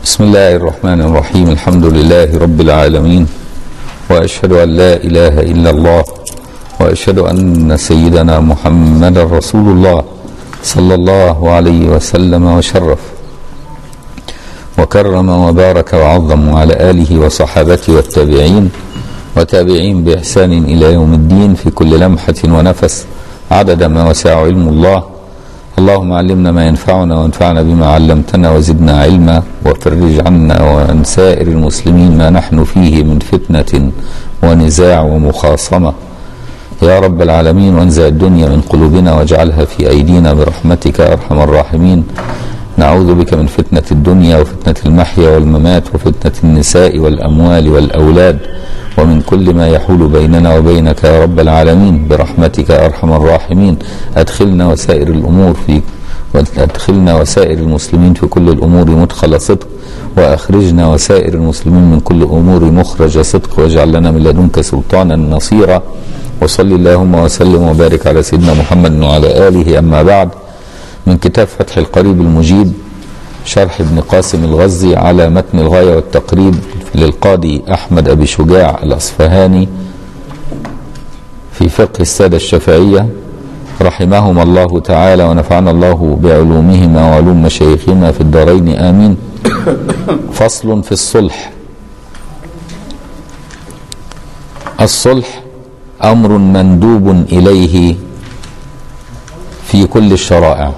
بسم الله الرحمن الرحيم الحمد لله رب العالمين واشهد ان لا اله الا الله واشهد ان سيدنا محمدا رسول الله صلى الله عليه وسلم وشرف وكرم وبارك وعظم وعلى اله وصحابته والتابعين وتابعين باحسان الى يوم الدين في كل لمحه ونفس عدد ما وسع علم الله اللهم علمنا ما ينفعنا وانفعنا بما علمتنا وزدنا علما وفرج عنا وعن سائر المسلمين ما نحن فيه من فتنة ونزاع ومخاصمة يا رب العالمين وانزع الدنيا من قلوبنا واجعلها في أيدينا برحمتك يا أرحم الراحمين نعوذ بك من فتنة الدنيا وفتنة المحيا والممات وفتنة النساء والأموال والأولاد ومن كل ما يحول بيننا وبينك يا رب العالمين برحمتك يا أرحم الراحمين أدخلنا وسائر الأمور في وأدخلنا وسائر المسلمين في كل الأمور مدخل صدق وأخرجنا وسائر المسلمين من كل أمور مخرج صدق واجعل لنا من لدنك سلطانا نصيرا وصل اللهم وسلم وبارك على سيدنا محمد وعلى آله أما بعد من كتاب فتح القريب المجيب شرح ابن قاسم الغزي على متن الغاية والتقريب للقاضي أحمد أبي شجاع الأصفهاني في فقه السادة الشافعية رحمهما الله تعالى ونفعنا الله بعلومهما وعلوم مشايخهما في الدارين آمين فصل في الصلح الصلح أمر مندوب إليه في كل الشرائع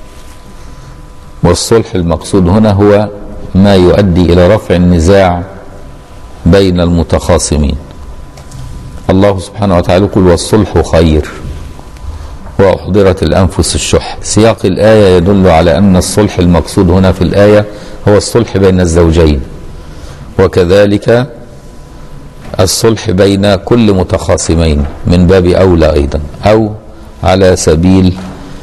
والصلح المقصود هنا هو ما يؤدي الى رفع النزاع بين المتخاصمين الله سبحانه وتعالى يقول والصلح خير واحضرت الانفس الشح سياق الايه يدل على ان الصلح المقصود هنا في الايه هو الصلح بين الزوجين وكذلك الصلح بين كل متخاصمين من باب اولى ايضا او على سبيل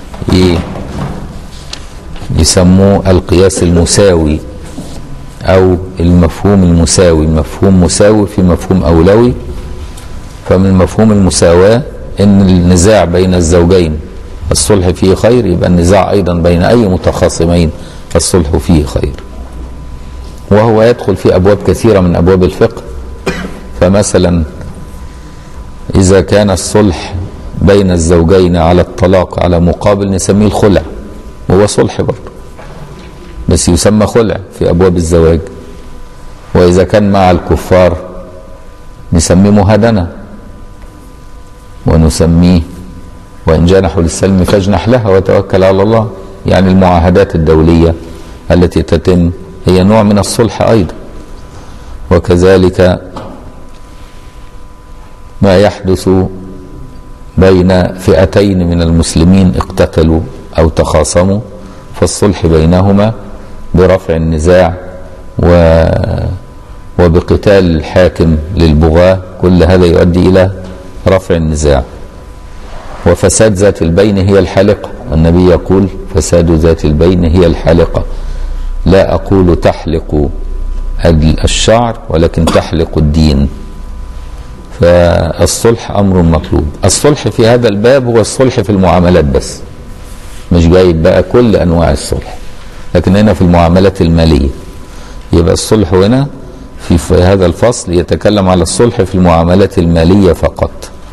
يسموه القياس المساوي او المفهوم المساوي مفهوم مساوي في مفهوم اولوي فمن مفهوم المساواه ان النزاع بين الزوجين الصلح فيه خير يبقى النزاع ايضا بين اي متخاصمين الصلح فيه خير وهو يدخل في ابواب كثيره من ابواب الفقه فمثلا اذا كان الصلح بين الزوجين على الطلاق على مقابل نسميه الخلع وهو صلح برضه بس يسمى خلع في ابواب الزواج واذا كان مع الكفار نسميه مهادنه ونسميه وان جنحوا للسلم فاجنح لها وتوكل على الله يعني المعاهدات الدوليه التي تتم هي نوع من الصلح ايضا وكذلك ما يحدث بين فئتين من المسلمين اقتتلوا او تخاصموا فالصلح بينهما برفع النزاع و وبقتال الحاكم للبغاة كل هذا يؤدي إلى رفع النزاع وفساد ذات البين هي الحالقة النبي يقول فساد ذات البين هي الحالقة لا أقول تحلق الشعر ولكن تحلق الدين فالصلح أمر مطلوب الصلح في هذا الباب هو الصلح في المعاملات بس مش جايب بقى كل أنواع الصلح لكن هنا في المعاملات المالية يبقى الصلح هنا في, في هذا الفصل يتكلم على الصلح في المعاملات المالية فقط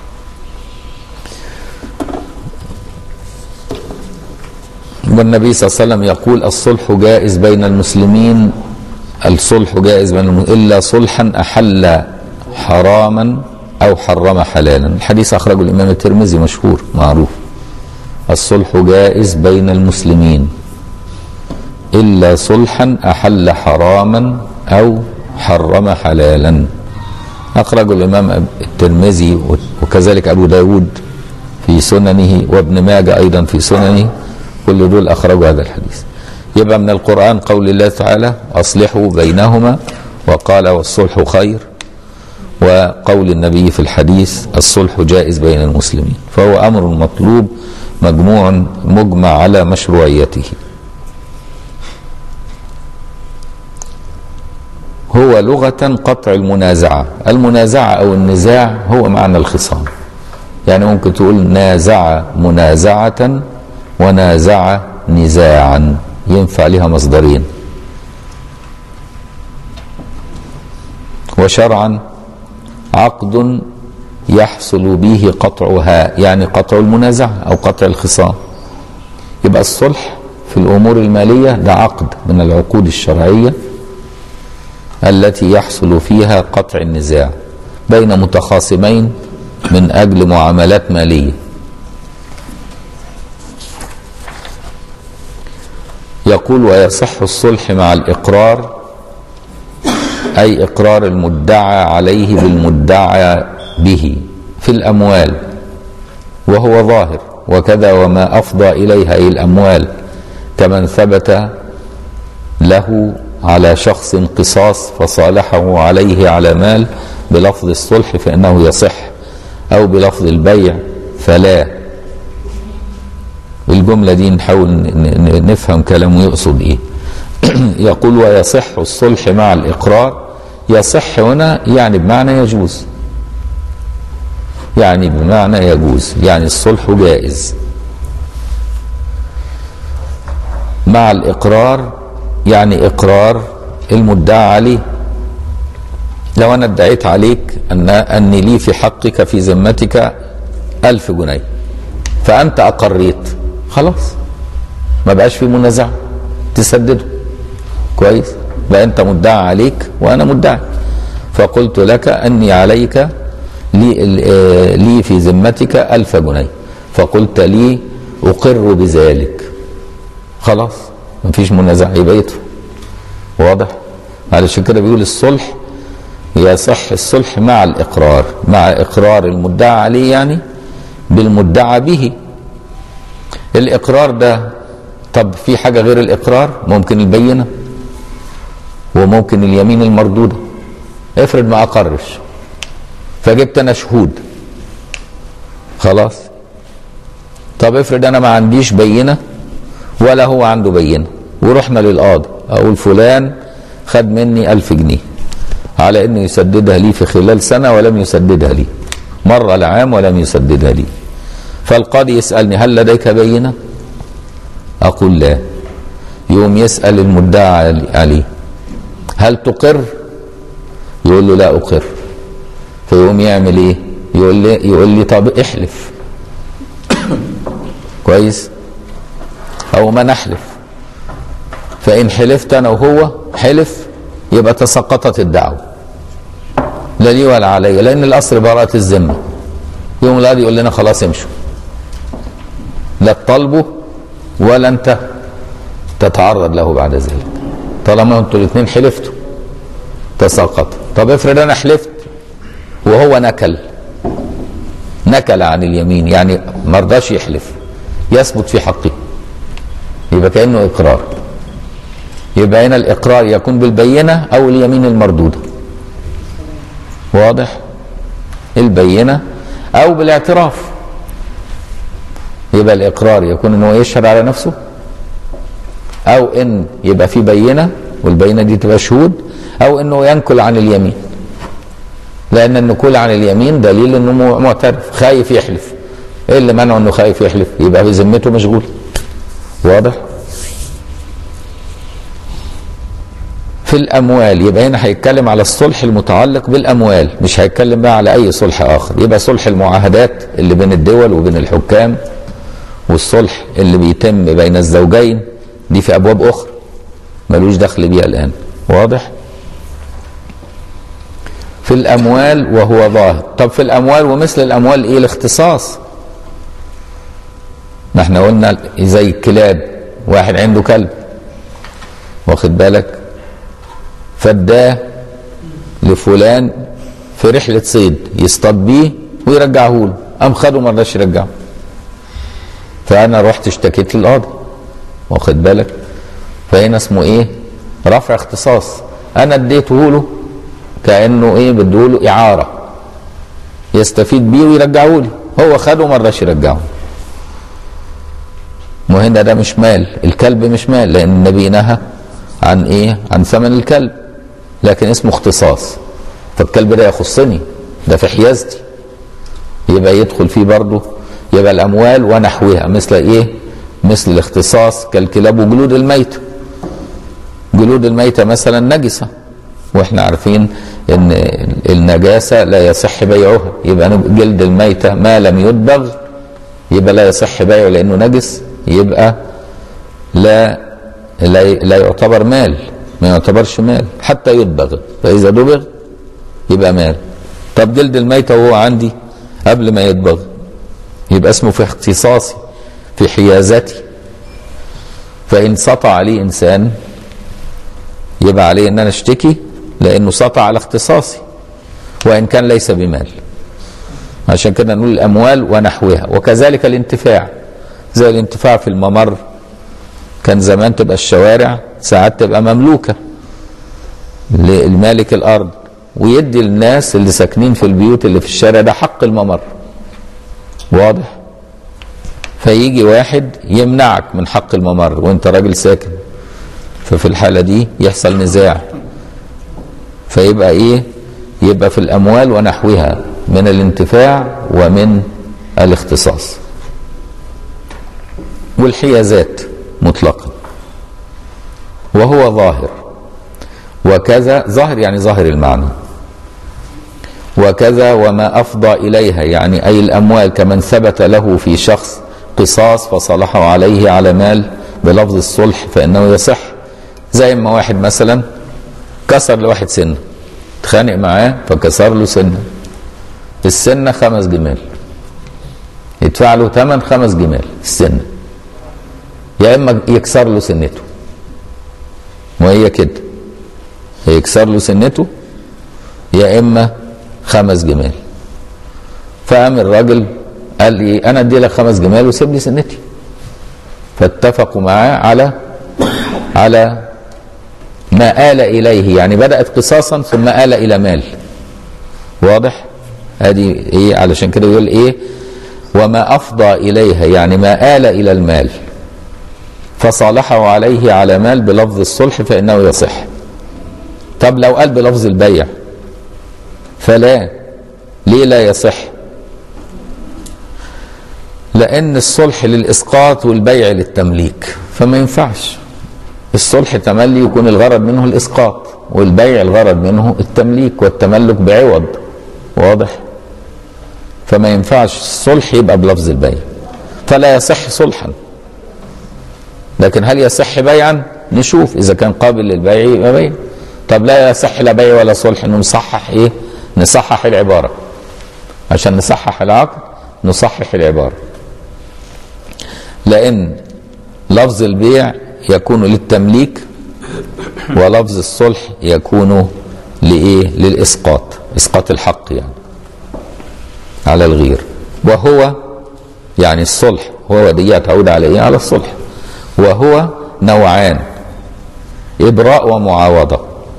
والنبي صلى الله عليه وسلم يقول الصلح جائز بين المسلمين الصلح جائز بين المسلمين إلا صلحا أحل حراما أو حرم حلالا الحديث أخرجه الإمام الترمذي مشهور معروف الصلح جائز بين المسلمين إلا صلحا أحل حراما أو حرم حلالا أخرج الإمام الترمذي وكذلك أبو داود في سننه وابن ماجه أيضا في سننه كل دول أخرجوا هذا الحديث يبقى من القرآن قول الله تعالى أصلحوا بينهما وقال والصلح خير وقول النبي في الحديث الصلح جائز بين المسلمين فهو أمر مطلوب مجموع مجمع على مشروعيته هو لغة قطع المنازعة المنازعة أو النزاع هو معنى الخصام يعني ممكن تقول نازع منازعة ونازع نزاعا ينفع لها مصدرين وشرعا عقد يحصل به قطعها يعني قطع المنازعة أو قطع الخصام يبقى الصلح في الأمور المالية ده عقد من العقود الشرعية التي يحصل فيها قطع النزاع بين متخاصمين من أجل معاملات مالية يقول ويصح الصلح مع الإقرار أي إقرار المدعى عليه بالمدعى به في الأموال وهو ظاهر وكذا وما أفضى إليها أي الأموال كمن ثبت له على شخص قصاص فصالحه عليه على مال بلفظ الصلح فإنه يصح أو بلفظ البيع فلا الجملة دي نحاول نفهم كلامه يقصد إيه يقول ويصح الصلح مع الإقرار يصح هنا يعني بمعنى يجوز يعني بمعنى يجوز يعني الصلح جائز مع الإقرار يعني إقرار المدعى عليه لو أنا ادعيت عليك أن أني لي في حقك في ذمتك ألف جنيه فأنت أقريت خلاص ما بقاش في منازعة تسدده كويس بقى أنت مدعى عليك وأنا مدعي فقلت لك أني عليك لي, لي في ذمتك ألف جنيه فقلت لي أقر بذلك خلاص مفيش منازع يبقى يدفع واضح علشان كده بيقول الصلح يصح الصلح مع الإقرار مع إقرار المدعى عليه يعني بالمدعى به الإقرار ده طب في حاجة غير الإقرار ممكن البينة وممكن اليمين المردودة افرض ما أقرش فجبت أنا شهود خلاص طب افرض أنا ما عنديش بينة ولا هو عنده بينة ورحنا للقاضي أقول فلان خد مني ألف جنيه على انه يسددها لي في خلال سنه ولم يسددها لي مر العام ولم يسددها لي فالقاضي يسالني هل لديك بينه اقول لا يوم يسال المدعى عليه هل تقر يقول له لا اقر فيقوم يعمل ايه يقول لي يقول لي طب احلف كويس او ما نحلف فان حلفت انا وهو حلف يبقى تسقطت الدعوة لا لي ولا علي لأن الأصل براءة الذمة يوم القاضي يقول لنا خلاص امشوا لا تطالبوا ولا أنت تتعرض له بعد ذلك طالما انتوا الاثنين حلفتوا تساقط طب افرض انا حلفت وهو نكل نكل عن اليمين يعني ما رضاش يحلف يثبت في حقه يبقى كانه اقرار يبقى هنا الاقرار يكون بالبينه او اليمين المردوده واضح البينه او بالاعتراف يبقى الاقرار يكون ان هو يشهد على نفسه او ان يبقى في بينه والبينه دي تبقى شهود او انه ينكل عن اليمين لان النكول عن اليمين دليل انه معترف خايف يحلف ايه اللي منعه انه خايف يحلف يبقى بذمته مشغول واضح في الاموال يبقى هنا هيتكلم على الصلح المتعلق بالاموال مش هيتكلم بقى على اي صلح اخر يبقى صلح المعاهدات اللي بين الدول وبين الحكام والصلح اللي بيتم بين الزوجين دي في ابواب اخرى ملوش دخل بيها الان واضح في الاموال وهو ظاهر طب في الاموال ومثل الاموال ايه الاختصاص ما احنا قلنا زي الكلاب واحد عنده كلب واخد بالك فاداه لفلان في رحله صيد يصطاد بيه ويرجعه له قام خده ما رضاش يرجعه فانا رحت اشتكيت للقاضي واخد بالك فهنا اسمه ايه رفع اختصاص انا اديته له كانه ايه بديله اعاره يستفيد بيه ويرجعه لي هو خده ما رضاش يرجعه وهنا ده مش مال الكلب مش مال لان النبي نهى عن ايه عن ثمن الكلب لكن اسمه اختصاص فالكلب ده يخصني ده في حيازتي يبقى يدخل فيه برضه يبقى الاموال ونحوها مثل ايه مثل الاختصاص كالكلاب وجلود الميتة جلود الميتة مثلا نجسة واحنا عارفين ان النجاسة لا يصح بيعها يبقى جلد الميتة ما لم يدبغ يبقى لا يصح بيعه لانه نجس يبقى لا لا, لا يعتبر مال ما يعتبرش مال حتى يدبغ فاذا دبغ يبقى مال طب جلد الميتة وهو عندي قبل ما يدبغ يبقى اسمه في اختصاصي في حيازتي فإن سطع عليه إنسان يبقى عليه إن أنا أشتكي لأنه سطع على اختصاصي وإن كان ليس بمال عشان كده نقول الأموال ونحوها وكذلك الانتفاع زي الانتفاع في الممر كان زمان تبقى الشوارع ساعات تبقى مملوكة لمالك الأرض ويدي الناس اللي ساكنين في البيوت اللي في الشارع ده حق الممر واضح فيجي واحد يمنعك من حق الممر وانت راجل ساكن ففي الحالة دي يحصل نزاع فيبقى ايه يبقى في الاموال ونحوها من الانتفاع ومن الاختصاص والحيازات مطلقا وهو ظاهر وكذا ظاهر يعني ظاهر المعنى وكذا وما افضى اليها يعني اي الاموال كمن ثبت له في شخص قصاص فصلحه عليه على مال بلفظ الصلح فانه يصح زي ما واحد مثلا كسر لواحد سنه اتخانق معاه فكسر له سنه السنه خمس جمال يدفع له ثمن خمس جمال السنه يا اما يكسر له سنته وهي كده يكسر له سنته يا اما خمس جمال فقام الراجل قال لي انا ادي لك خمس جمال وسيب لي سنتي فاتفقوا معاه على على ما آل إليه يعني بدأت قصاصا ثم آل إلى مال واضح ادي ايه علشان كده يقول ايه وما أفضى إليها يعني ما آل إلى المال فصالحه عليه على مال بلفظ الصلح فإنه يصح طب لو قال بلفظ البيع فلا ليه لا يصح لأن الصلح للإسقاط والبيع للتمليك فما ينفعش الصلح تملي يكون الغرض منه الإسقاط والبيع الغرض منه التمليك والتملك بعوض واضح فما ينفعش الصلح يبقى بلفظ البيع فلا يصح صلحا لكن هل يصح بيعا نشوف إذا كان قابل للبيع يبقى بيع طب لا يصح لا بيع ولا صلح انه نصحح ايه نصحح العبارة عشان نصحح العقد نصحح العبارة لأن لفظ البيع يكون للتمليك ولفظ الصلح يكون لإيه للإسقاط إسقاط الحق يعني على الغير وهو يعني الصلح هو ودية تعود على إيه على الصلح وهو نوعان إبراء ومعاوضة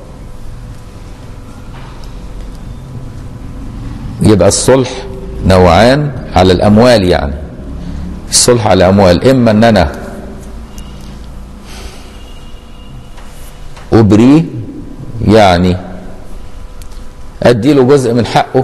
يبقى الصلح نوعان على الأموال يعني الصلح على الأموال إما أن أنا أبريه يعني أدي له جزء من حقه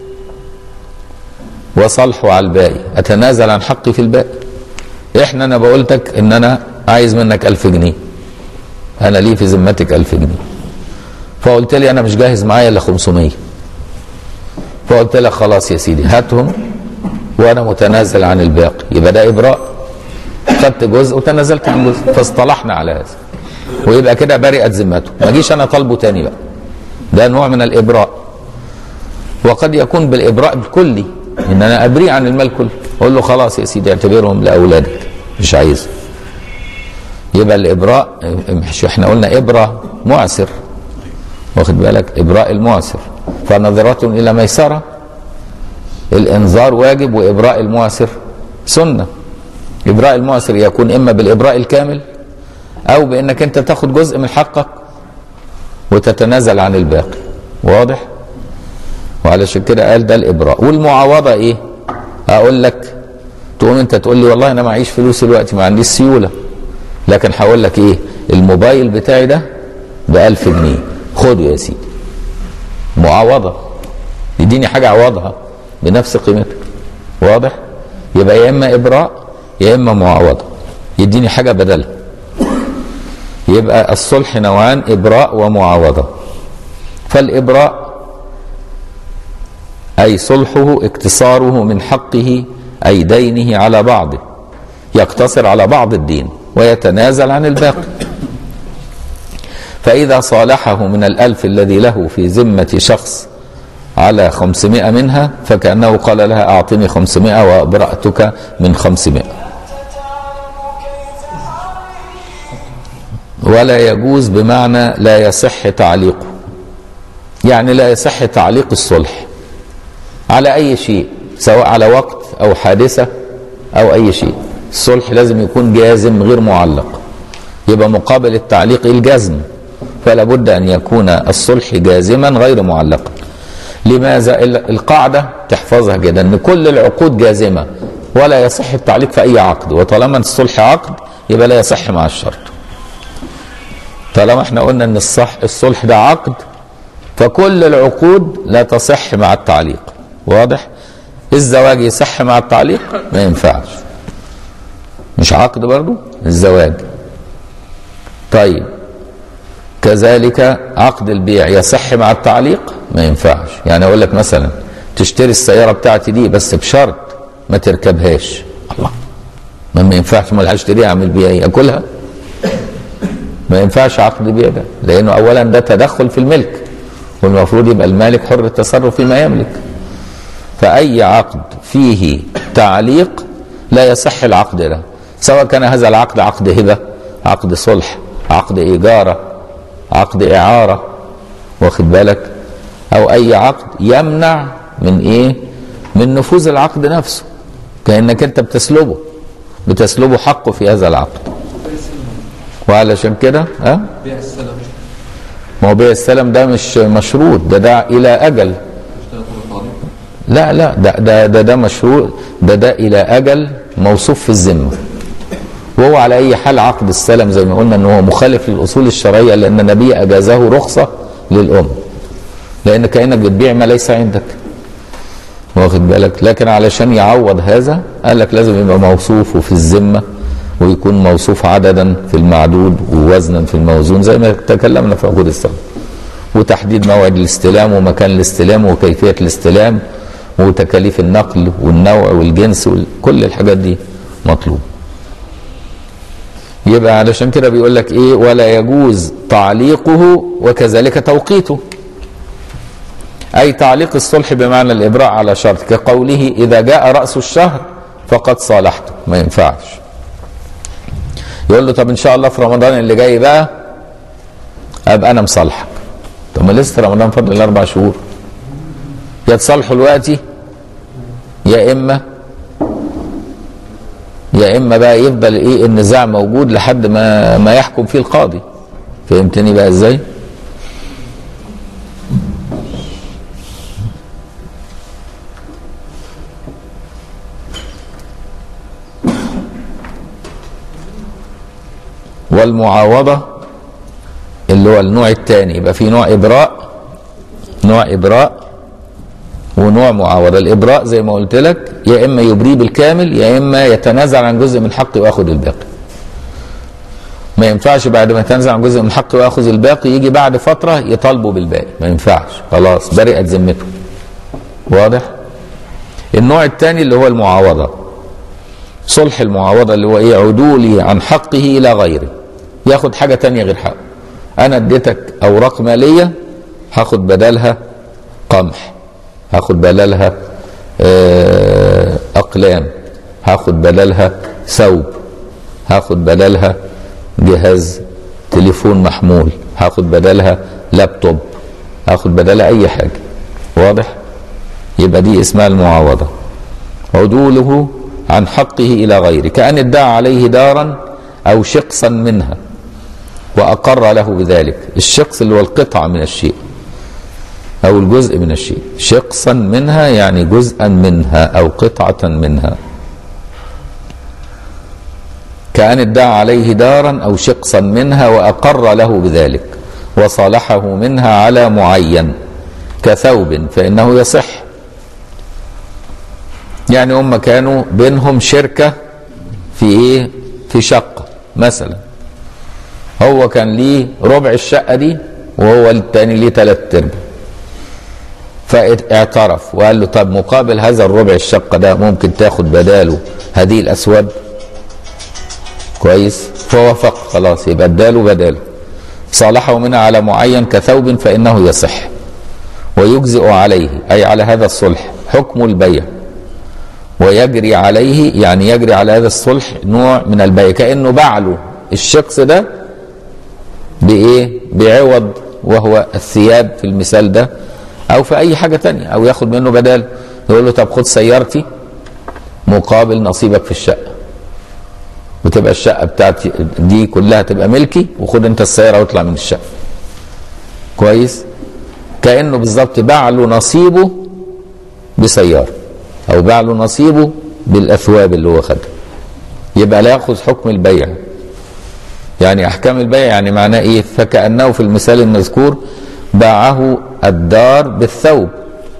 وصلحه على الباقي أتنازل عن حقي في الباقي إحنا أنا بقولتك إن أنا عايز منك ألف جنيه أنا ليه في ذمتك ألف جنيه فقلت لي أنا مش جاهز معايا إلا 500 فقلت لك خلاص يا سيدي هاتهم وانا متنازل عن الباقي يبقى ده ابراء خدت جزء وتنازلت عن جزء فاصطلحنا على هذا ويبقى كده برئت ذمته ما اجيش انا طالبه تاني بقى ده نوع من الابراء وقد يكون بالابراء الكلي ان انا ابريه عن المال كله اقول له خلاص يا سيدي اعتبرهم لاولادك مش عايزه يبقى الابراء مش احنا قلنا ابره معسر واخد بالك ابراء المعسر فنظرة الى ميسره الانذار واجب وابراء المعسر سنه ابراء المعسر يكون اما بالابراء الكامل او بانك انت تاخد جزء من حقك وتتنازل عن الباقي واضح وعلشان كده قال ده الابراء والمعاوضه ايه اقول لك تقوم انت تقول لي والله انا معيش فلوس دلوقتي ما عنديش سيوله لكن هقول لك ايه الموبايل بتاعي ده ب 1000 جنيه خده يا سيدي معاوضه يديني حاجه اعوضها بنفس قيمتها واضح يبقى يا اما ابراء يا اما معاوضه يديني حاجه بدلها يبقى الصلح نوعان ابراء ومعاوضه فالإبراء أي صلحه اقتصاره من حقه أي دينه على بعضه يقتصر على بعض الدين ويتنازل عن الباقي فإذا صالحه من الألف الذي له في ذمة شخص على خمسمائة منها فكأنه قال لها أعطني خمسمائة وأبرأتك من خمسمائة ولا يجوز بمعنى لا يصح تعليقه يعني لا يصح تعليق الصلح على أي شيء سواء على وقت أو حادثة أو أي شيء الصلح لازم يكون جازم غير معلق يبقى مقابل التعليق الجزم فلا بد أن يكون الصلح جازما غير معلقا لماذا القاعدة تحفظها كده أن كل العقود جازمة ولا يصح التعليق في أي عقد وطالما الصلح عقد يبقى لا يصح مع الشرط طالما احنا قلنا ان الصح الصلح ده عقد فكل العقود لا تصح مع التعليق واضح الزواج يصح مع التعليق ما ينفعش مش عقد برضو الزواج طيب كذلك عقد البيع يصح مع التعليق ما ينفعش يعني اقول لك مثلا تشتري السياره بتاعتي دي بس بشرط ما تركبهاش الله ما, ما ينفعش ما هشتريها اعمل بيها ايه اكلها ما ينفعش عقد بيع ده لانه اولا ده تدخل في الملك والمفروض يبقى المالك حر التصرف فيما يملك فاي عقد فيه تعليق لا يصح العقد ده سواء كان هذا العقد عقد هبه عقد صلح عقد ايجاره عقد اعاره واخد بالك او اي عقد يمنع من ايه من نفوذ العقد نفسه كانك انت بتسلبه بتسلبه حقه في هذا العقد وعلشان كده ها بيع السلم ما هو بيع السلم ده مش مشروط ده ده الى اجل اشترط الطالب لا لا ده ده ده, ده مشروط ده ده الى اجل موصوف في الذمه وهو على اي حال عقد السلم زي ما قلنا ان هو مخالف للاصول الشرعيه لان النبي اجازه رخصه للام لان كانك بتبيع ما ليس عندك واخد بالك لكن علشان يعوض هذا قال لك لازم يبقى موصوف في الذمه ويكون موصوف عددا في المعدود ووزنا في الموزون زي ما تكلمنا في عقود السلم وتحديد موعد الاستلام ومكان الاستلام وكيفيه الاستلام وتكاليف النقل والنوع والجنس وكل الحاجات دي مطلوب يبقى علشان كده بيقول لك ايه ولا يجوز تعليقه وكذلك توقيته اي تعليق الصلح بمعنى الابراء على شرط كقوله اذا جاء راس الشهر فقد صالحته ما ينفعش يقول له طب ان شاء الله في رمضان اللي جاي بقى ابقى انا مصالحك طب ما لسه رمضان فاضل الاربع شهور يا تصالحوا دلوقتي يا اما يا اما بقى يفضل ايه النزاع موجود لحد ما ما يحكم فيه القاضي فهمتني بقى ازاي والمعاوضة اللي هو النوع الثاني يبقى في نوع إبراء نوع إبراء ونوع معاوضة الإبراء زي ما قلت لك يا إما يبريه بالكامل يا إما يتنازل عن جزء من حقه وياخد الباقي ما ينفعش بعد ما يتنازل عن جزء من حقه وياخذ الباقي يجي بعد فترة يطالبه بالباقي ما ينفعش خلاص برئت ذمته واضح النوع الثاني اللي هو المعاوضة صلح المعاوضة اللي هو ايه عدولي عن حقه إلى غيره ياخد حاجة تانية غير حقه أنا اديتك أوراق مالية هاخد بدلها قمح هاخد بدلها آه، أقلام هاخد بدلها ثوب هاخد بدلها جهاز تليفون محمول هاخد بدلها لابتوب هاخد بدلها أي حاجة واضح يبقى دي اسمها المعاوضة عدوله عن حقه إلى غيره كأن ادعى عليه دارا أو شقصا منها وأقر له بذلك الشقص اللي هو القطعة من الشيء أو الجزء من الشيء شقصا منها يعني جزءا منها أو قطعة منها كأن ادعى عليه دارا أو شقصا منها وأقر له بذلك وصالحه منها على معين كثوب فإنه يصح يعني هم كانوا بينهم شركة في ايه في شقة مثلا هو كان ليه ربع الشقة دي وهو التاني ليه تلات ارباع فاعترف وقال له طب مقابل هذا الربع الشقة ده ممكن تاخد بداله هذه الأسود كويس فوافق خلاص يبقى اداله بداله صالحه منها على معين كثوب فإنه يصح ويجزئ عليه أي على هذا الصلح حكم البيع ويجري عليه يعني يجري على هذا الصلح نوع من البيع كأنه باع له الشخص ده بإيه بعوض وهو الثياب في المثال ده أو في أي حاجة تانية أو ياخد منه بدال يقول له طب خد سيارتي مقابل نصيبك في الشقة وتبقى الشقة بتاعتي دي كلها تبقى ملكي وخد انت السيارة واطلع من الشقة كويس كأنه بالظبط باع له نصيبه بسيارة أو باع له نصيبه بالأثواب اللي هو خدها يبقى لا يأخذ حكم البيع يعني أحكام البيع يعني معناه إيه فكأنه في المثال المذكور باعه الدار بالثوب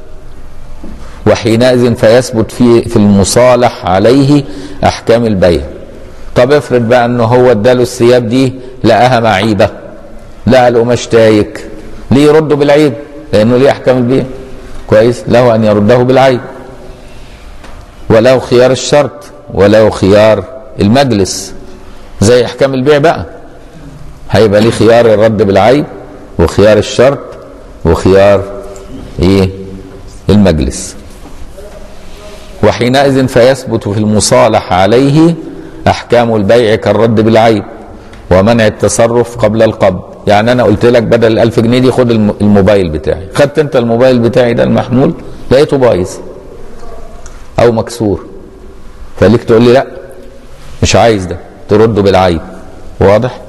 وحينئذ فيثبت في في المصالح عليه احكام البيع طب افرض بقى انه هو اداله الثياب دي لقاها معيبه لقى القماش تايك ليه يرده بالعيب لانه ليه احكام البيع كويس له ان يرده بالعيب وله خيار الشرط وله خيار المجلس زي احكام البيع بقى هيبقى ليه خيار الرد بالعيب وخيار الشرط وخيار ايه المجلس وحينئذ فيثبت في المصالح عليه احكام البيع كالرد بالعيب ومنع التصرف قبل القبض يعني انا قلت لك بدل الألف جنيه دي خد الموبايل بتاعي خدت انت الموبايل بتاعي ده المحمول لقيته بايظ او مكسور فليك تقول لي لا مش عايز ده ترده بالعيب واضح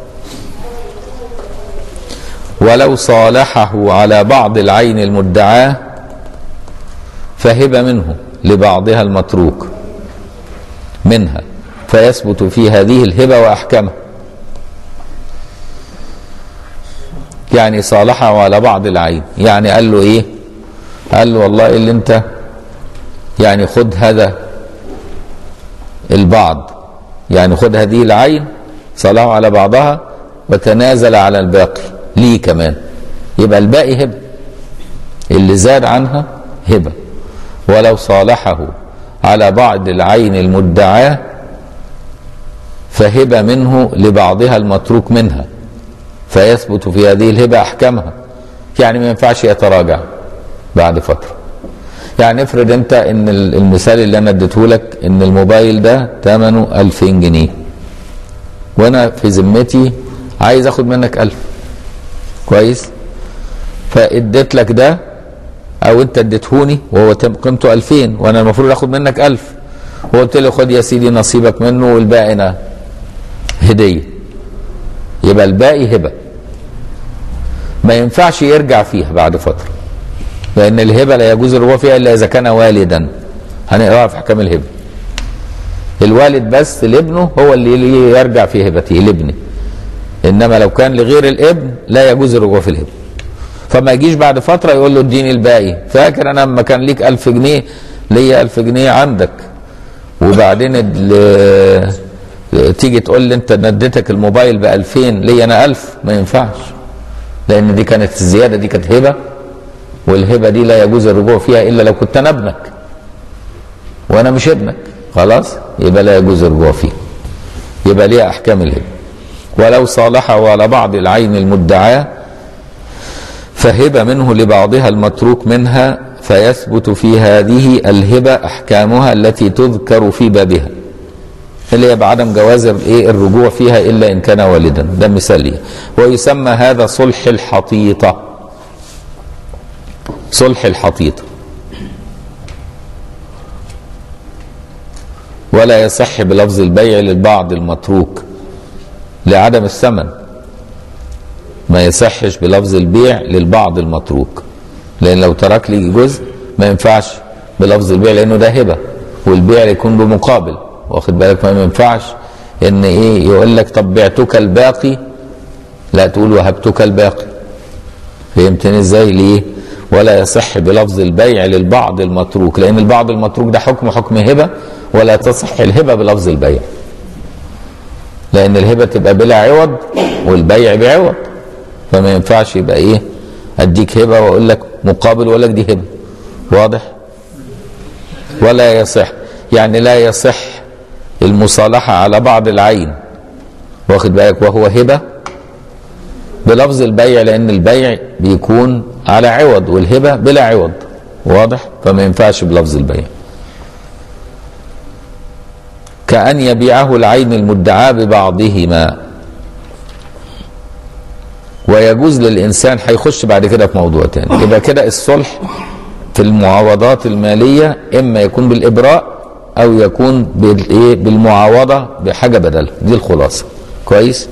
ولو صالحه على بعض العين المدعاه فهب منه لبعضها المتروك منها فيثبت في هذه الهبه واحكامها يعني صالحه على بعض العين يعني قال له ايه قال له والله اللي انت يعني خد هذا البعض يعني خد هذه العين صالحه على بعضها وتنازل على الباقي ليه كمان يبقى الباقي هبه اللي زاد عنها هبه ولو صالحه على بعض العين المدعاه فهب منه لبعضها المتروك منها فيثبت في هذه الهبه احكامها يعني ما ينفعش يتراجع بعد فتره يعني افرض انت ان المثال اللي انا اديته لك ان الموبايل ده ثمنه 2000 جنيه وانا في ذمتي عايز اخد منك 1000 كويس فاديت لك ده او انت اديتهوني وهو قيمته 2000 وانا المفروض اخد منك 1000 وقلت له خد يا سيدي نصيبك منه والباقي انا هديه يبقى الباقي هبه ما ينفعش يرجع فيها بعد فتره لان الهبه لا يجوز الرجوع فيها الا اذا كان والدا هنقراها في احكام الهبه الوالد بس لابنه هو اللي يرجع في هبته لابنه انما لو كان لغير الابن لا يجوز الرجوع في الهبه فما يجيش بعد فتره يقول له اديني الباقي فاكر انا لما كان ليك 1000 جنيه ليا 1000 جنيه عندك وبعدين تيجي تقول لي انت نديتك الموبايل ب 2000 ليا انا 1000 ما ينفعش لان دي كانت الزياده دي كانت هبه والهبه دي لا يجوز الرجوع فيها الا لو كنت انا ابنك وانا مش ابنك خلاص يبقى لا يجوز الرجوع فيه يبقى ليها احكام الهبه ولو صالحه على بعض العين المدعاه فهب منه لبعضها المتروك منها فيثبت في هذه الهبه احكامها التي تذكر في بابها اللي هي بعدم جواز الايه الرجوع فيها الا ان كان والدا ده مثال ليها ويسمى هذا صلح الحطيطه صلح الحطيطه ولا يصح بلفظ البيع للبعض المتروك لعدم الثمن ما يصحش بلفظ البيع للبعض المتروك لان لو ترك لي جزء ما ينفعش بلفظ البيع لانه ده هبه والبيع يكون بمقابل واخد بالك ما ينفعش ان ايه يقول لك طب بعتك الباقي لا تقول وهبتك الباقي فهمتني ازاي ليه ولا يصح بلفظ البيع للبعض المتروك لان البعض المتروك ده حكم حكم هبه ولا تصح الهبه بلفظ البيع لان الهبه تبقى بلا عوض والبيع بعوض فما ينفعش يبقى ايه اديك هبه واقول لك مقابل واقول لك دي هبه واضح ولا يصح يعني لا يصح المصالحه على بعض العين واخد بالك وهو هبه بلفظ البيع لان البيع بيكون على عوض والهبه بلا عوض واضح فما ينفعش بلفظ البيع كأن يبيعه العين المدعاة ببعضهما ويجوز للإنسان هيخش بعد كده في موضوع تاني يبقى كده الصلح في المعاوضات المالية إما يكون بالإبراء أو يكون بالإيه بالمعاوضة بحاجة بدلها دي الخلاصة كويس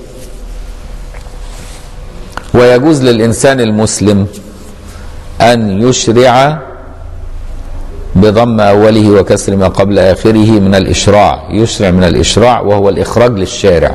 ويجوز للإنسان المسلم أن يشرع بضم أوله وكسر ما قبل آخره من الإشراع يشرع من الإشراع وهو الإخراج للشارع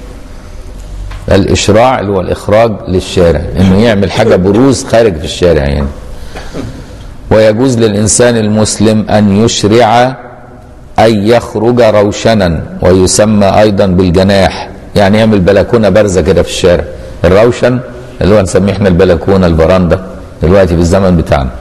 الإشراع اللي هو الإخراج للشارع إنه يعمل حاجة بروز خارج في الشارع يعني ويجوز للإنسان المسلم أن يشرع أن يخرج روشنا ويسمى أيضا بالجناح يعني يعمل بلكونة بارزة كده في الشارع الروشن اللي هو نسميه احنا البلكونة البرندة دلوقتي في الزمن بتاعنا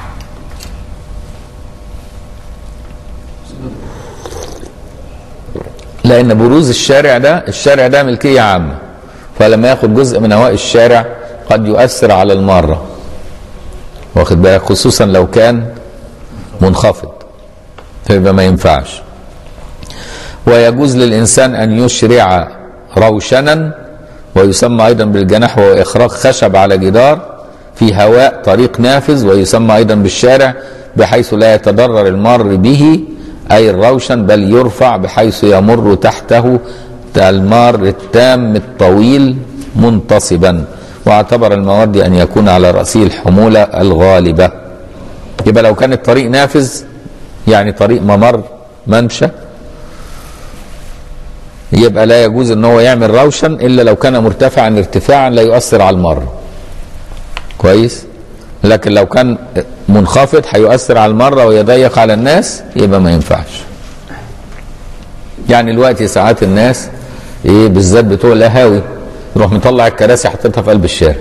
لان بروز الشارع ده الشارع ده ملكيه عامه فلما ياخد جزء من هواء الشارع قد يؤثر على الماره واخد بالك خصوصا لو كان منخفض فيبقى ما ينفعش ويجوز للانسان ان يشرع روشنا ويسمى ايضا بالجناح وهو اخراج خشب على جدار في هواء طريق نافذ ويسمى ايضا بالشارع بحيث لا يتضرر المار به أي الروشن بل يرفع بحيث يمر تحته المار التام الطويل منتصبا واعتبر المواد أن يكون على رأسه الحمولة الغالبة يبقى لو كان الطريق نافذ يعني طريق ممر ممشى يبقى لا يجوز ان هو يعمل روشن الا لو كان مرتفعا ارتفاعا لا يؤثر على المر كويس لكن لو كان منخفض هيؤثر على المرة ويضيق على الناس يبقى ما ينفعش يعني الوقت ساعات الناس ايه بالذات بتوع القهاوي يروح مطلع الكراسي حاططها في قلب الشارع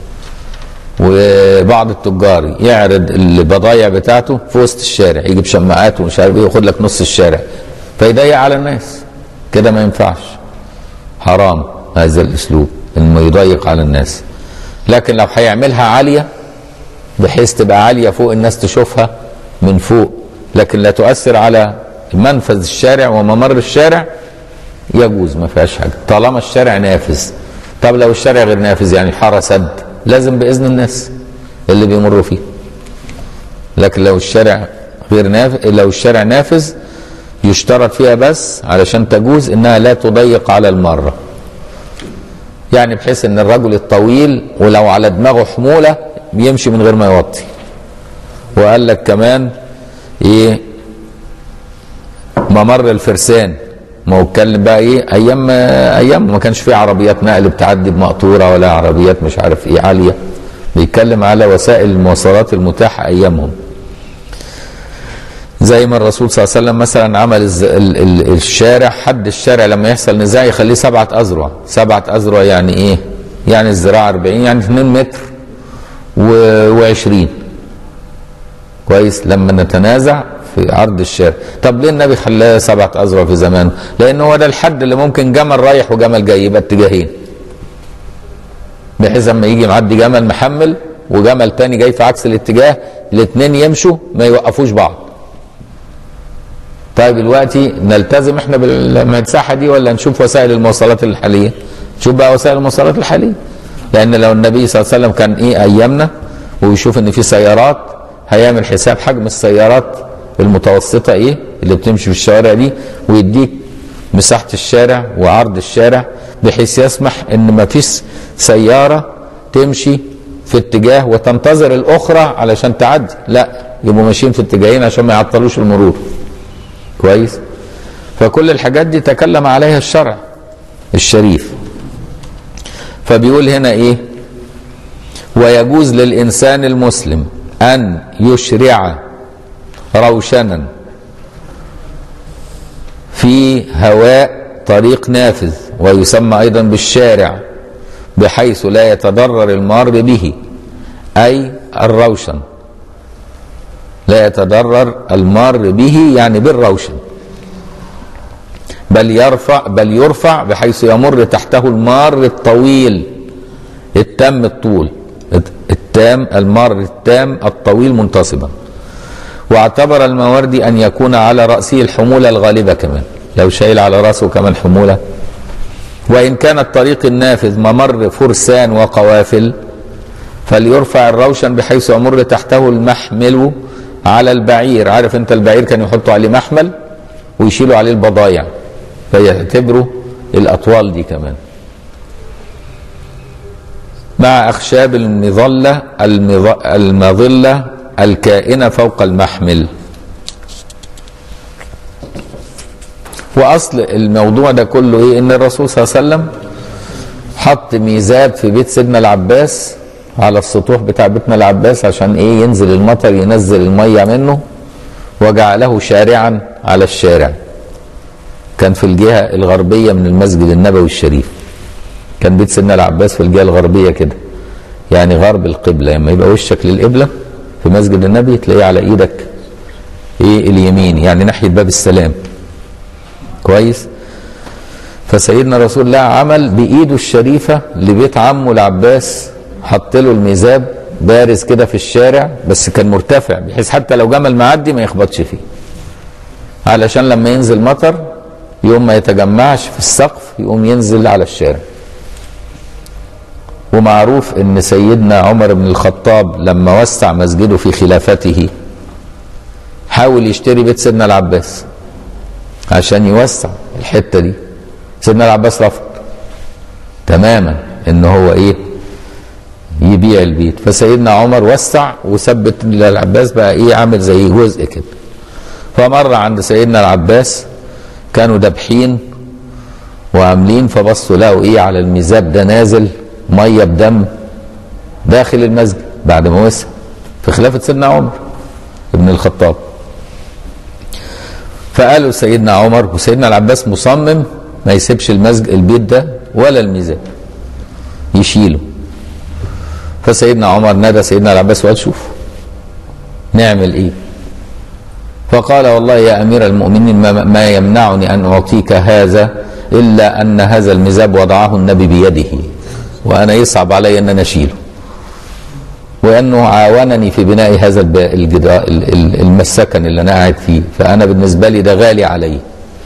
وبعض التجار يعرض البضايع بتاعته في وسط الشارع يجيب شماعات ومش عارف ايه وياخد لك نص الشارع فيضيق على الناس كده ما ينفعش حرام هذا الاسلوب انه يضيق على الناس لكن لو هيعملها عاليه بحيث تبقى عاليه فوق الناس تشوفها من فوق لكن لا تؤثر على منفذ الشارع وممر الشارع يجوز ما فيهاش حاجه طالما الشارع نافذ طب لو الشارع غير نافذ يعني حاره سد لازم باذن الناس اللي بيمروا فيه لكن لو الشارع غير نافذ لو الشارع نافذ يشترط فيها بس علشان تجوز انها لا تضيق على المره يعني بحيث ان الرجل الطويل ولو على دماغه حموله بيمشي من غير ما يوطي وقال لك كمان ايه ممر الفرسان ما هو اتكلم بقى ايه ايام ايام ما كانش في عربيات نقل بتعدي بمقطوره ولا عربيات مش عارف ايه عاليه بيتكلم على وسائل المواصلات المتاحه ايامهم زي ما الرسول صلى الله عليه وسلم مثلا عمل الز... ال... ال... الشارع حد الشارع لما يحصل نزاع يخليه سبعه اذرع سبعه اذرع يعني ايه يعني الزراعه 40 يعني 2 متر و20 كويس لما نتنازع في عرض الشارع طب ليه النبي خلاه سبعة أذرع في زمان لأن هو ده الحد اللي ممكن جمل رايح وجمل جاي يبقى اتجاهين بحيث اما يجي معدي جمل محمل وجمل تاني جاي في عكس الاتجاه الاثنين يمشوا ما يوقفوش بعض طيب دلوقتي نلتزم احنا بالمساحه دي ولا نشوف وسائل المواصلات الحاليه نشوف بقى وسائل المواصلات الحاليه لان لو النبي صلى الله عليه وسلم كان ايه ايامنا ويشوف ان في سيارات هيعمل حساب حجم السيارات المتوسطه ايه اللي بتمشي في الشوارع دي ويديك مساحه الشارع وعرض الشارع بحيث يسمح ان ما فيش سياره تمشي في اتجاه وتنتظر الاخرى علشان تعدي لا يبقوا ماشيين في اتجاهين عشان ما يعطلوش المرور كويس فكل الحاجات دي تكلم عليها الشرع الشريف فبيقول هنا ايه ويجوز للانسان المسلم ان يشرع روشنا في هواء طريق نافذ ويسمى ايضا بالشارع بحيث لا يتضرر المار به أي الروشن لا يتضرر المار به يعني بالروشن بل يرفع بل يرفع بحيث يمر تحته المار الطويل التام الطول التام المار التام الطويل منتصبا واعتبر الماوردي ان يكون على راسه الحموله الغالبه كمان لو شايل على راسه كمان حموله وان كان الطريق النافذ ممر فرسان وقوافل فليرفع الروشن بحيث يمر تحته المحمل على البعير عارف انت البعير كانوا يحطوا عليه محمل ويشيلوا عليه البضايع فيعتبروا الاطوال دي كمان مع اخشاب المظله المظ- المظله الكائنه فوق المحمل واصل الموضوع ده كله ايه ان الرسول صلى الله عليه وسلم حط ميزاب في بيت سيدنا العباس على السطوح بتاع بيتنا العباس عشان ايه ينزل المطر ينزل الميه منه وجعله شارعا على الشارع كان في الجهه الغربيه من المسجد النبوي الشريف كان بيت سيدنا العباس في الجهه الغربيه كده يعني غرب القبله لما يبقى وشك للقبله في مسجد النبي تلاقيه على ايدك ايه اليمين يعني ناحيه باب السلام كويس فسيدنا رسول الله عمل بايده الشريفه لبيت عمه العباس حط له الميزاب بارز كده في الشارع بس كان مرتفع بحيث حتى لو جمل معدي ما يخبطش فيه علشان لما ينزل مطر يوم ما يتجمعش في السقف يقوم ينزل على الشارع ومعروف ان سيدنا عمر بن الخطاب لما وسع مسجده في خلافته حاول يشتري بيت سيدنا العباس عشان يوسع الحته دي سيدنا العباس رفض تماما ان هو ايه يبيع البيت فسيدنا عمر وسع وثبت العباس بقى ايه عامل زي جزء كده فمر عند سيدنا العباس كانوا دابحين وعاملين فبصوا لقوا ايه على الميزاب ده نازل ميه بدم داخل المسجد بعد ما وسع في خلافه سيدنا عمر ابن الخطاب فقالوا سيدنا عمر وسيدنا العباس مصمم ما يسيبش المسجد البيت ده ولا الميزان يشيله فسيدنا عمر نادى سيدنا العباس وقال شوف نعمل ايه فقال والله يا امير المؤمنين ما, ما يمنعني ان اعطيك هذا الا ان هذا المزاب وضعه النبي بيده وانا يصعب علي ان انا اشيله وانه عاونني في بناء هذا الب- الجدار ال- ال- المسكن اللي انا قاعد فيه فانا بالنسبه لي ده غالي علي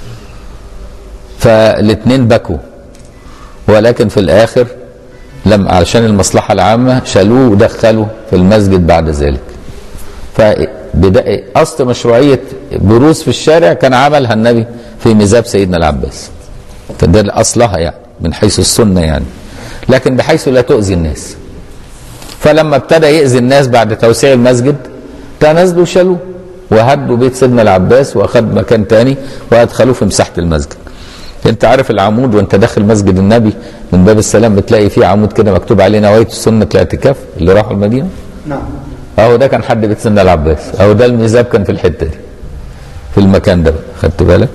فالاثنين بكوا ولكن في الاخر لم علشان المصلحه العامه شالوه ودخلوا في المسجد بعد ذلك فبدأ اصل مشروعيه بروز في الشارع كان عملها النبي في ميزاب سيدنا العباس فده اصلها يعني من حيث السنه يعني لكن بحيث لا تؤذي الناس فلما ابتدى يأذي الناس بعد توسيع المسجد تنازلوا شالوه وهدوا بيت سيدنا العباس واخد مكان تاني وادخلوه في مساحه المسجد انت عارف العمود وانت داخل مسجد النبي من باب السلام بتلاقي فيه عمود كده مكتوب عليه نوايا سنه الاعتكاف اللي راحوا المدينه نعم اهو ده كان حد بيت سيدنا العباس اهو ده الميزاب كان في الحته دي في المكان ده بقى خدت بالك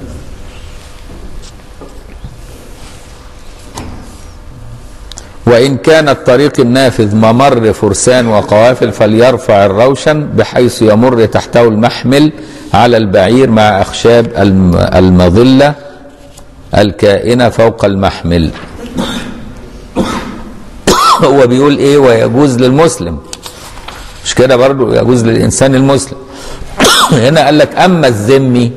وإن كان الطريق النافذ ممر فرسان وقوافل فليرفع الروشن بحيث يمر تحته المحمل على البعير مع أخشاب الم- المظلة الكائنة فوق المحمل هو بيقول إيه ويجوز للمسلم مش كده برضو يجوز للإنسان المسلم هنا قال لك أما الذمي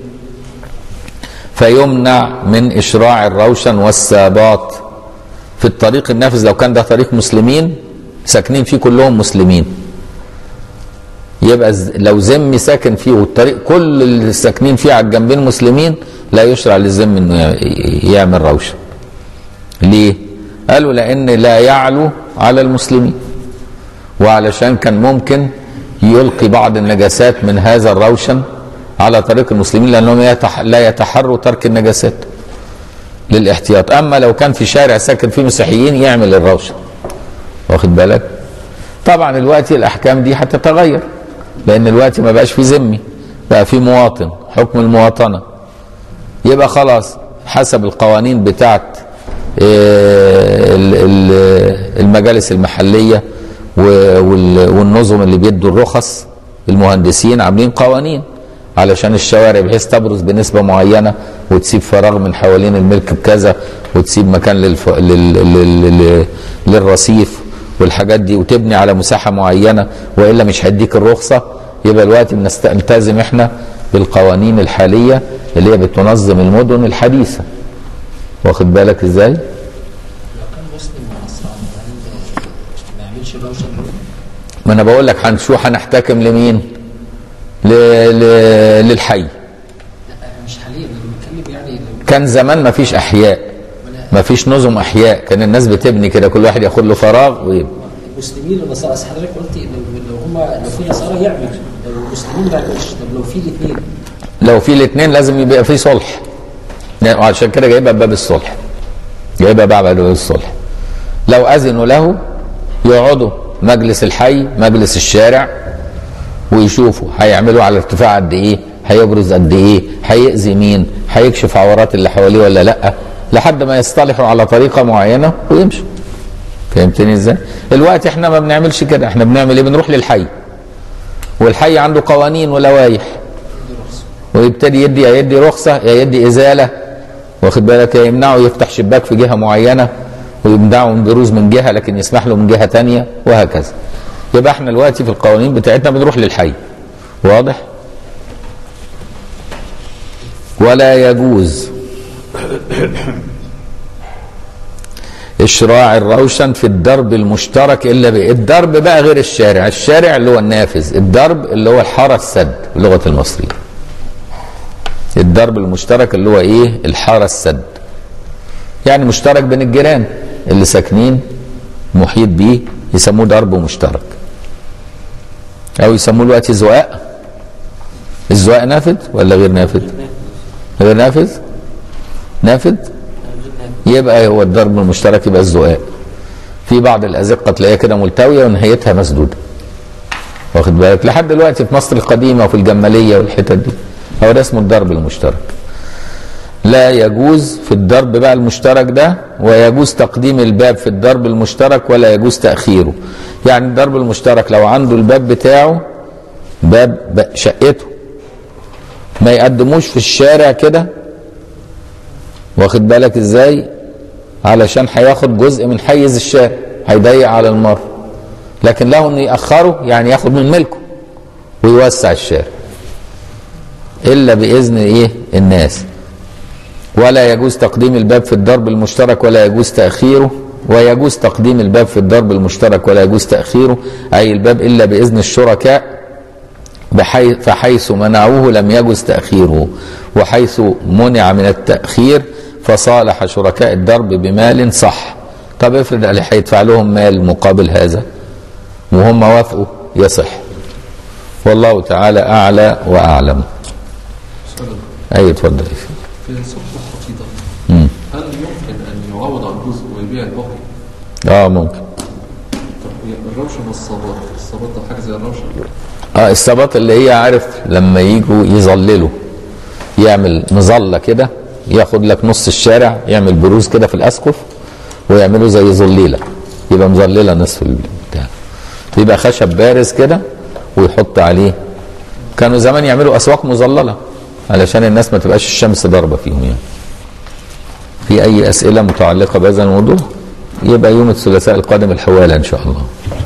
فيمنع من إشراع الروشن والسابات في الطريق النافذ لو كان ده طريق مسلمين ساكنين فيه كلهم مسلمين يبقى ز- لو ذمي ساكن فيه والطريق كل اللي ساكنين فيه على الجنبين مسلمين لا يشرع للذمي انه ي- يعمل روشه ليه قالوا لان لا يعلو على المسلمين وعلشان كان ممكن يلقي بعض النجاسات من هذا الروشن على طريق المسلمين لانهم يتح... لا يتحروا ترك النجاسات للاحتياط اما لو كان في شارع ساكن فيه مسيحيين يعمل الروشن واخد بالك طبعا الوقت الاحكام دي هتتغير لان الوقت ما بقاش في ذمي بقى في مواطن حكم المواطنه يبقى خلاص حسب القوانين بتاعت آه، ال- ال- المجالس المحليه و- وال- والنظم اللي بيدوا الرخص المهندسين عاملين قوانين علشان الشوارع بحيث تبرز بنسبه معينه وتسيب فراغ من حوالين الملك بكذا وتسيب مكان للف... لل... لل... لل... للرصيف والحاجات دي وتبني على مساحه معينه والا مش هيديك الرخصه يبقى الوقت بنلتزم احنا بالقوانين الحاليه اللي هي بتنظم المدن الحديثه واخد بالك ازاي؟ لو كان مسلم وعصران هل ما يعملش روشن ما انا بقول لك هنشوف هنحتكم لمين؟ ل... ل... للحي لا مش حاليا انا بتكلم يعني لو كان زمان ما فيش احياء ما فيش نظم احياء كان الناس بتبني كده كل واحد ياخد له فراغ ويبني المسلمين والنصارى أصل حضرتك قلت لو لو هم لو في نصارى يعمل لو المسلمين ما يعملش طب لو في الاثنين لو في الاثنين لازم يبقى في صلح يعني عشان كده جايبها باب الصلح جايبها باب باب الصلح لو اذنوا له يقعدوا مجلس الحي مجلس الشارع ويشوفوا هيعملوا على ارتفاع قد ايه هيبرز قد ايه هيأذي مين هيكشف عورات اللي حواليه ولا لا لحد ما يصطلحوا على طريقه معينه ويمشوا فهمتني ازاي الوقت احنا ما بنعملش كده احنا بنعمل ايه بنروح للحي والحي عنده قوانين ولوائح ويبتدي يدي يا يدي رخصه يا يدي ازاله واخد بالك يا يمنعه يفتح شباك في جهه معينه ويمنعه من بروز من جهه لكن يسمح له من جهه تانية وهكذا يبقى احنا دلوقتي في القوانين بتاعتنا بنروح للحي واضح ولا يجوز اشراع الروشن في الدرب المشترك الا ب الدرب بقى غير الشارع الشارع اللي هو النافذ الدرب اللي هو الحاره السد بلغه المصريين الدرب المشترك اللي هو ايه الحاره السد يعني مشترك بين الجيران اللي ساكنين محيط بيه يسموه درب مشترك او يسموه دلوقتي زواق الزواق نافذ ولا غير نافذ غير نافذ نافذ يبقى هو الضرب المشترك يبقى الزقاق في بعض الازقه تلاقيها كده ملتويه ونهايتها مسدوده واخد بالك لحد دلوقتي في مصر القديمه وفي الجماليه والحتت دي هو ده اسمه الضرب المشترك لا يجوز في الضرب بقى المشترك ده ويجوز تقديم الباب في الضرب المشترك ولا يجوز تأخيره يعني الضرب المشترك لو عنده الباب بتاعه باب شقته ما يقدموش في الشارع كده واخد بالك ازاي علشان هياخد جزء من حيز الشارع هيضيق على المر لكن له انه ياخره يعني ياخد من ملكه ويوسع الشارع الا باذن ايه الناس ولا يجوز تقديم الباب في الضرب المشترك ولا يجوز تاخيره ويجوز تقديم الباب في الضرب المشترك ولا يجوز تاخيره اي الباب الا باذن الشركاء بحيث فحيث منعوه لم يجوز تاخيره وحيث منع من التاخير فصالح شركاء الضرب بمال صح طب افرض اللي هيدفع لهم مال مقابل هذا وهم وافقوا يصح والله تعالى اعلى واعلم سؤال اي اتفضل في صفة الحفيظة مم. هل يمكن أن يعوض عن جزء ويبيع الباقي؟ اه ممكن طب هي الروشن والصباط الصباط ده حاجة زي الروشن اه الصباط اللي هي عارف لما يجوا يظللوا يعمل مظله كده ياخد لك نص الشارع يعمل بروز كده في الاسقف ويعملوا زي ظليله يبقى مظلله نصف البتاع يبقى خشب بارز كده ويحط عليه كانوا زمان يعملوا اسواق مظلله علشان الناس ما تبقاش الشمس ضاربه فيهم يعني في اي اسئله متعلقه بهذا الموضوع يبقى يوم الثلاثاء القادم الحواله ان شاء الله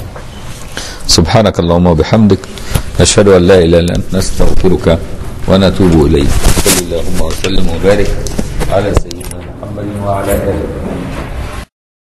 سبحانك اللهم وبحمدك نشهد ان لا اله الا انت نستغفرك ونتوب اليك صلى اللهم وسلم وبارك على سيدنا محمد وعلى اله